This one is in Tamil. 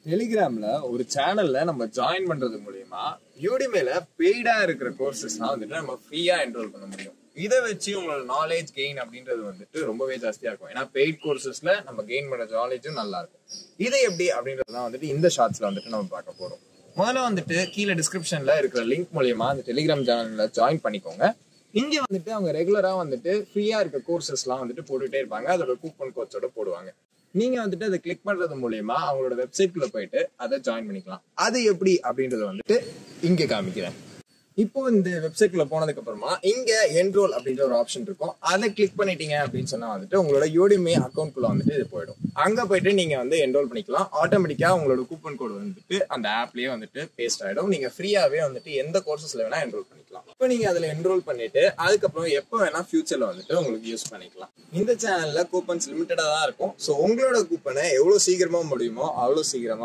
டெலிகிராம்ல ஒரு சேனல்ல நம்ம ஜாயின் பண்றது மூலியமா யூடிமேல பெய்டா இருக்கிற கோர்சஸ்லாம் வந்துட்டு நம்ம ஃப்ரீயா என்ரோல் பண்ண முடியும் இதை வச்சு உங்களோட நாலேஜ் கெயின் அப்படின்றது வந்துட்டு ரொம்பவே ஜாஸ்தியா இருக்கும் ஏன்னா பெய்ட் கோர்சஸ்ல நம்ம கெயின் பண்ற நாலேஜும் நல்லா இருக்கும் இது எப்படி அப்படின்றதுலாம் வந்துட்டு இந்த ஷார்ட்ஸ்ல வந்துட்டு நம்ம பார்க்க போறோம் முதல்ல வந்துட்டு கீழே டிஸ்கிரிப்ஷன்ல இருக்கிற லிங்க் மூலியமா அந்த டெலிகிராம் சேனல்ல ஜாயின் பண்ணிக்கோங்க இங்க வந்துட்டு அவங்க ரெகுலரா வந்துட்டு ஃப்ரீயா இருக்க கோர்சஸ்லாம் வந்துட்டு போட்டுட்டே இருப்பாங்க அதோட கூப்பன் கோச்சோட போடுவாங்க நீங்க வந்துட்டு அதை கிளிக் பண்றது மூலியமா அவங்களோட வெப்சைட்குள்ள போயிட்டு அதை ஜாயின் பண்ணிக்கலாம் அது எப்படி அப்படின்றத வந்துட்டு இங்க காமிக்கிறேன் இப்போ இந்த வெப்சைட்குள்ள போனதுக்கு அப்புறமா இங்க என்ரோல் அப்படின்ற ஒரு ஆப்ஷன் இருக்கும் அதை கிளிக் பண்ணிட்டீங்க அப்படின்னு சொன்னா வந்துட்டு உங்களோட யூடிமே அக்கௌண்ட்குள்ள வந்துட்டு இது போயிடும் அங்க போயிட்டு நீங்க வந்து என்ரோல் பண்ணிக்கலாம் ஆட்டோமேட்டிக்கா உங்களோட கூப்பன் கோடு வந்துட்டு அந்த ஆப்லயே வந்துட்டு பேஸ்ட் ஆயிடும் நீங்க ஃப்ரீயாவே வந்துட்டு எந்த கோர்சஸ்ல வேணா என்ரோல் பண்ணிக்கலாம் இப்போ நீங்க அதுல என்ரோல் பண்ணிட்டு அதுக்கப்புறம் எப்போ வேணா ஃபியூச்சர்ல வந்துட்டு உங்களுக்கு யூஸ் பண்ணிக்கலாம் இந்த சேனல்ல கூப்பன்ஸ் லிமிட்டடா தான் இருக்கும் ஸோ உங்களோட கூப்பனை எவ்வளவு சீக்கிரமா முடியுமோ அவ்வளவு சீக்கிரமா